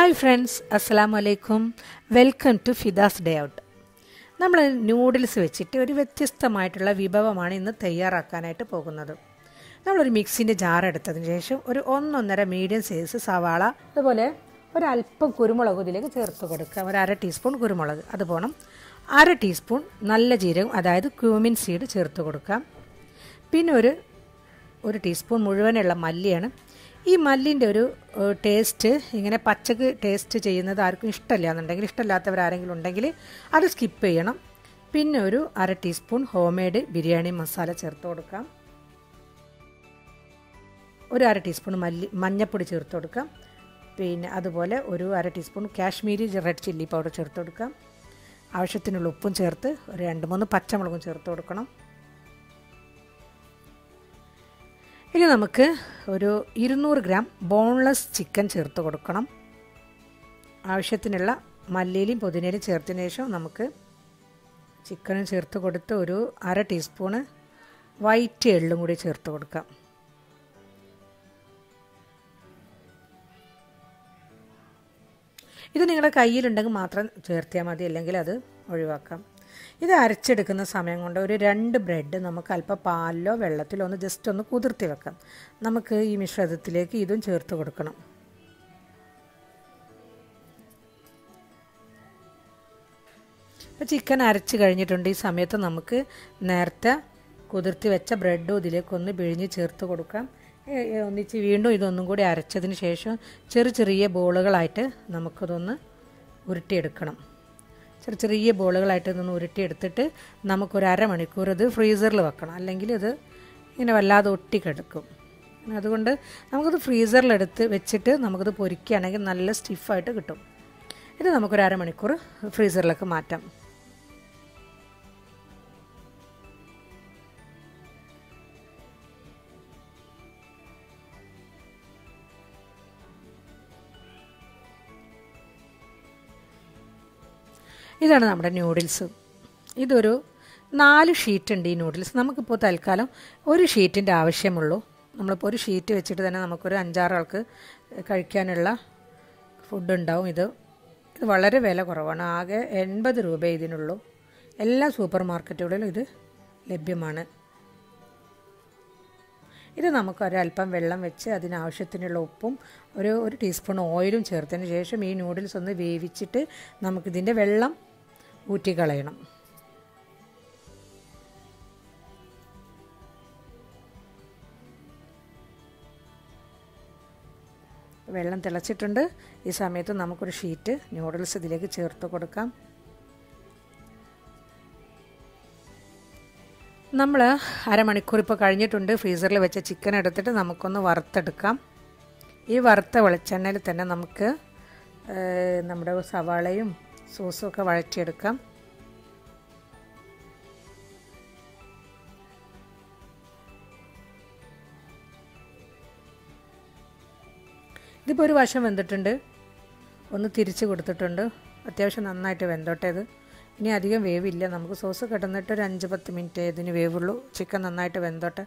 hi friends അസ്സാം വലൈക്കും welcome to Fida's day out നമ്മൾ നൂഡിൽസ് വെച്ചിട്ട് ഒരു വ്യത്യസ്തമായിട്ടുള്ള വിഭവമാണ് ഇന്ന് തയ്യാറാക്കാനായിട്ട് പോകുന്നത് നമ്മളൊരു മിക്സിൻ്റെ ജാർ എടുത്തതിന് ശേഷം ഒരു ഒന്നൊന്നര മീഡിയം സൈസ് സവാള അതുപോലെ ഒരല്പം കുരുമുളക് ഇതിലേക്ക് ചേർത്ത് കൊടുക്കുക ഒരു അര ടീസ്പൂൺ കുരുമുളക് അത് പോകണം അര ടീസ്പൂൺ നല്ല ജീരകം അതായത് ക്യൂമിൻ സീഡ് ചേർത്ത് കൊടുക്കാം പിന്നെ ഒരു ഒരു ടീസ്പൂൺ മുഴുവനുള്ള മല്ലിയാണ് ഈ മല്ലിൻ്റെ ഒരു ടേസ്റ്റ് ഇങ്ങനെ പച്ചക്ക് ടേസ്റ്റ് ചെയ്യുന്നത് ആർക്കും ഇഷ്ടമില്ല എന്നുണ്ടെങ്കിൽ ഇഷ്ടമില്ലാത്തവരാരെങ്കിലും ഉണ്ടെങ്കിൽ അത് സ്കിപ്പ് ചെയ്യണം പിന്നെ ഒരു അര teaspoon home made biryani masala ചേർത്ത് കൊടുക്കാം ഒരു അര ടീസ്പൂൺ മല്ലി മഞ്ഞൾപ്പൊടി ചേർത്ത് കൊടുക്കാം പിന്നെ അതുപോലെ ഒരു അര teaspoon Kashmiri red chilli powder ചേർത്ത് കൊടുക്കാം ആവശ്യത്തിനുള്ള ഉപ്പും ചേർത്ത് ഒരു രണ്ട് മൂന്ന് പച്ചമുളകും ചേർത്ത് കൊടുക്കണം ഇനി നമുക്ക് ഒരു ഇരുന്നൂറ് ഗ്രാം ബോൺലെസ് ചിക്കൻ ചേർത്ത് കൊടുക്കണം ആവശ്യത്തിനുള്ള മല്ലിയിലും പുതിനയിലും ചേർത്തതിന് ശേഷം നമുക്ക് ചിക്കനും ചേർത്ത് കൊടുത്ത് ഒരു അര ടീസ്പൂണ് വൈറ്റ് എള്ളും കൂടി ചേർത്ത് കൊടുക്കാം ഇത് നിങ്ങളുടെ കയ്യിലുണ്ടെങ്കിൽ മാത്രം ചേർത്തിയാൽ മതി അല്ലെങ്കിൽ അത് ഒഴിവാക്കാം ഇത് അരച്ചെടുക്കുന്ന സമയം കൊണ്ട് ഒരു രണ്ട് ബ്രെഡ് നമുക്ക് അല്പം പാലിലോ വെള്ളത്തിലോ ഒന്ന് ജസ്റ്റ് ഒന്ന് കുതിർത്തി വെക്കാം നമുക്ക് ഈ മിശ്രിതത്തിലേക്ക് ഇതും ചേർത്ത് കൊടുക്കണം ഇപ്പോൾ ചിക്കൻ അരച്ച് കഴിഞ്ഞിട്ടുണ്ട് ഈ സമയത്ത് നമുക്ക് നേരത്തെ കുതിർത്തി വെച്ച ബ്രെഡും ഇതിലേക്കൊന്ന് പിഴിഞ്ഞ് ചേർത്ത് കൊടുക്കാം ഒന്നിച്ച് വീണ്ടും ഇതൊന്നും കൂടി അരച്ചതിന് ശേഷം ചെറിയ ചെറിയ ബോളുകളായിട്ട് നമുക്കതൊന്ന് ഉരുട്ടിയെടുക്കണം ചെറിയ ചെറിയ ബോളുകളായിട്ട് ഇതൊന്ന് ഉരുട്ടിയെടുത്തിട്ട് നമുക്കൊരു അരമണിക്കൂർ ഇത് ഫ്രീസറിൽ വെക്കണം അല്ലെങ്കിൽ ഇത് ഇങ്ങനെ വല്ലാതെ ഒട്ടിക്കെടുക്കും അതുകൊണ്ട് നമുക്കത് ഫ്രീസറിലെടുത്ത് വെച്ചിട്ട് നമുക്കത് പൊരിക്കുകയാണെങ്കിൽ നല്ല സ്റ്റിഫായിട്ട് കിട്ടും ഇത് നമുക്കൊരു അരമണിക്കൂർ ഫ്രീസറിലേക്ക് മാറ്റാം ഇതാണ് നമ്മുടെ ന്യൂഡിൽസ് ഇതൊരു നാല് ഷീറ്റ് ഉണ്ട് ഈ നൂഡിൽസ് നമുക്കിപ്പോൾ തൽക്കാലം ഒരു ഷീറ്റിൻ്റെ ആവശ്യമുള്ളൂ നമ്മളിപ്പോൾ ഒരു ഷീറ്റ് വെച്ചിട്ട് തന്നെ നമുക്കൊരു അഞ്ചാറ് ആൾക്ക് കഴിക്കാനുള്ള ഫുഡ് ഉണ്ടാവും ഇത് ഇത് വളരെ വില കുറവാണ് ആകെ എൺപത് രൂപ ഇതിനുള്ളൂ എല്ലാ സൂപ്പർ മാർക്കറ്റുകളിലും ഇത് ലഭ്യമാണ് ഇത് നമുക്ക് ഒരല്പം വെള്ളം വെച്ച് അതിനാവശ്യത്തിനുള്ള ഉപ്പും ഒരു ഒരു ടീസ്പൂൺ ഓയിലും ചേർത്തതിന് ശേഷം ഈ നൂഡിൽസ് ഒന്ന് വേവിച്ചിട്ട് നമുക്കിതിൻ്റെ വെള്ളം ഊറ്റിക്കളയണം വെള്ളം തിളച്ചിട്ടുണ്ട് ഈ സമയത്ത് നമുക്കൊരു ഷീറ്റ് നൂഡിൽസ് ഇതിലേക്ക് ചേർത്ത് കൊടുക്കാം നമ്മൾ അരമണിക്കൂർ ഇപ്പോൾ കഴിഞ്ഞിട്ടുണ്ട് ഫ്രീസറിൽ വെച്ച ചിക്കൻ എടുത്തിട്ട് നമുക്കൊന്ന് വറുത്തെടുക്കാം ഈ വറുത്ത വെളിച്ചെണ്ണയിൽ തന്നെ നമുക്ക് നമ്മുടെ സവാളയും സോസും ഒക്കെ വഴറ്റിയെടുക്കാം ഇതിപ്പോൾ ഒരു വശം വെന്തിട്ടുണ്ട് ഒന്ന് തിരിച്ച് കൊടുത്തിട്ടുണ്ട് അത്യാവശ്യം നന്നായിട്ട് വെന്തോട്ടെ ഇത് ഇനി അധികം വേവില്ല നമുക്ക് സോസ് കിടന്നിട്ട് ഒരു അഞ്ച് പത്ത് മിനിറ്റ് ഇതിന് വേവുള്ളൂ ചിക്കൻ നന്നായിട്ട് വെന്തോട്ടെ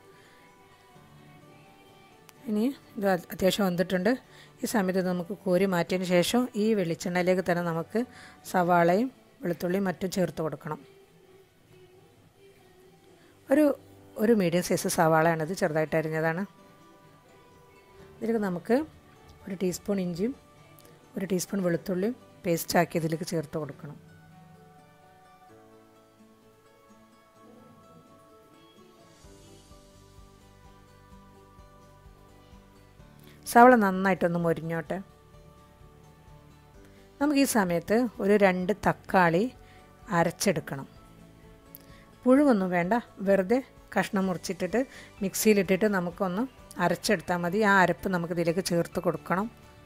ഇനി ഇത് അത്യാവശ്യം വന്നിട്ടുണ്ട് ഈ സമയത്ത് നമുക്ക് കോരി മാറ്റിയതിന് ശേഷം ഈ വെളിച്ചെണ്ണയിലേക്ക് തന്നെ നമുക്ക് സവാളയും വെളുത്തുള്ളിയും മറ്റും ചേർത്ത് കൊടുക്കണം ഒരു ഒരു മീഡിയം സൈസ് സവാളയാണിത് ചെറുതായിട്ട് അരിഞ്ഞതാണ് ഇതിലേക്ക് നമുക്ക് ഒരു ടീസ്പൂൺ ഇഞ്ചിയും ഒരു ടീസ്പൂൺ വെളുത്തുള്ളിയും പേസ്റ്റ് ആക്കി ഇതിലേക്ക് ചേർത്ത് കൊടുക്കണം സവള നന്നായിട്ടൊന്ന് മൊരിഞ്ഞോട്ടെ നമുക്ക് ഈ സമയത്ത് ഒരു രണ്ട് തക്കാളി അരച്ചെടുക്കണം പുഴുവൊന്നും വേണ്ട വെറുതെ കഷ്ണം മുറിച്ചിട്ടിട്ട് മിക്സിയിലിട്ടിട്ട് നമുക്കൊന്ന് അരച്ചെടുത്താൽ മതി ആ അരപ്പ് നമുക്ക് ഇതിലേക്ക് ചേർത്ത് കൊടുക്കണം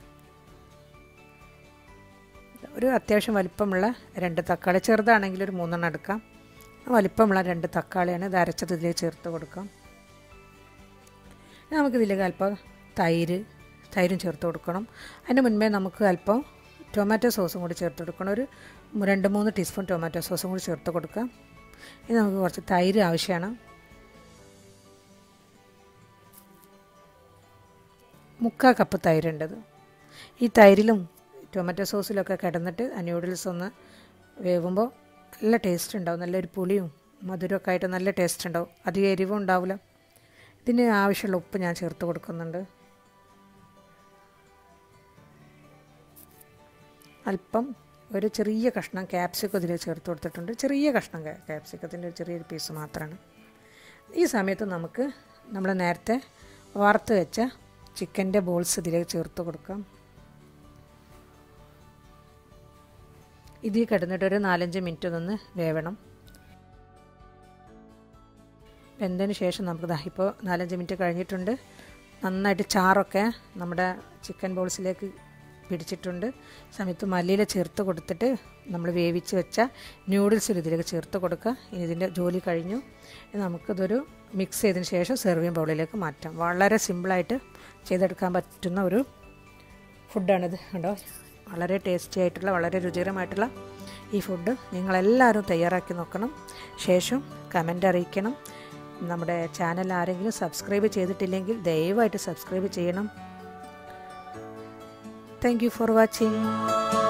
ഒരു അത്യാവശ്യം വലിപ്പമുള്ള രണ്ട് തക്കാളി ചെറുതാണെങ്കിൽ ഒരു മൂന്നെണ്ണം എടുക്കാം വലിപ്പമുള്ള രണ്ട് തക്കാളിയാണ് ഇത് അരച്ചത് ഇതിലേക്ക് ചേർത്ത് കൊടുക്കാം നമുക്കിതിലേക്ക് അല്പം തൈര് തൈരും ചേർത്ത് കൊടുക്കണം അതിന് മുൻപേ നമുക്ക് അല്പം ടൊമാറ്റോ സോസും കൂടി ചേർത്ത് കൊടുക്കണം ഒരു രണ്ട് മൂന്ന് ടീസ്പൂൺ ടൊമാറ്റോ സോസും കൂടി ചേർത്ത് കൊടുക്കാം ഇനി നമുക്ക് കുറച്ച് തൈര് ആവശ്യമാണ് മുക്കാൽ കപ്പ് തൈരുണ്ടത് ഈ തൈരിലും ടൊമാറ്റോ സോസിലൊക്കെ കിടന്നിട്ട് ആ ന്യൂഡിൽസ് ഒന്ന് വേവുമ്പോൾ നല്ല ടേസ്റ്റ് ഉണ്ടാവും നല്ലൊരു പുളിയും മധുരമൊക്കെ ആയിട്ട് നല്ല ടേസ്റ്റ് ഉണ്ടാവും അധികം എരിവും ഉണ്ടാവില്ല ഇതിന് ആവശ്യമുള്ള ഉപ്പ് ഞാൻ ചേർത്ത് കൊടുക്കുന്നുണ്ട് അല്പം ഒരു ചെറിയ കഷ്ണം ക്യാപ്സിക്കം ഇതിൽ ചേർത്ത് കൊടുത്തിട്ടുണ്ട് ചെറിയ കഷ്ണം ക്യാപ്സിക്കത്തിൻ്റെ ഒരു ചെറിയൊരു പീസ് മാത്രമാണ് ഈ സമയത്ത് നമുക്ക് നമ്മൾ നേരത്തെ വറുത്ത് വെച്ച ചിക്കൻ്റെ ബോൾസ് ഇതിലേക്ക് ചേർത്ത് കൊടുക്കാം ഇതിൽ കിടന്നിട്ട് ഒരു നാലഞ്ച് മിനിറ്റ് നിന്ന് വേവണം വെന്തതിന് ശേഷം നമുക്ക് ദാ ഇപ്പോൾ നാലഞ്ച് മിനിറ്റ് കഴിഞ്ഞിട്ടുണ്ട് നന്നായിട്ട് ചാറൊക്കെ നമ്മുടെ ചിക്കൻ ബോൾസിലേക്ക് പിടിച്ചിട്ടുണ്ട് സമയത്ത് മല്ലിയില ചേർത്ത് കൊടുത്തിട്ട് നമ്മൾ വേവിച്ച് വെച്ച ന്യൂഡിൽസ് ഇതിലേക്ക് ചേർത്ത് കൊടുക്കുക ഇനി ഇതിൻ്റെ ജോലി കഴിഞ്ഞു ഇനി നമുക്കിതൊരു മിക്സ് ചെയ്തതിന് ശേഷം സെർവിങ് ബൗളിലേക്ക് മാറ്റാം വളരെ സിമ്പിളായിട്ട് ചെയ്തെടുക്കാൻ പറ്റുന്ന ഒരു ഫുഡാണിത് കണ്ടോ വളരെ ടേസ്റ്റി ആയിട്ടുള്ള വളരെ രുചികരമായിട്ടുള്ള ഈ ഫുഡ് നിങ്ങളെല്ലാവരും തയ്യാറാക്കി നോക്കണം ശേഷം കമൻ്റ് അറിയിക്കണം നമ്മുടെ ചാനൽ ആരെങ്കിലും സബ്സ്ക്രൈബ് ചെയ്തിട്ടില്ലെങ്കിൽ ദയവായിട്ട് സബ്സ്ക്രൈബ് ചെയ്യണം താങ്ക് യു ഫോർ വാച്ചിങ്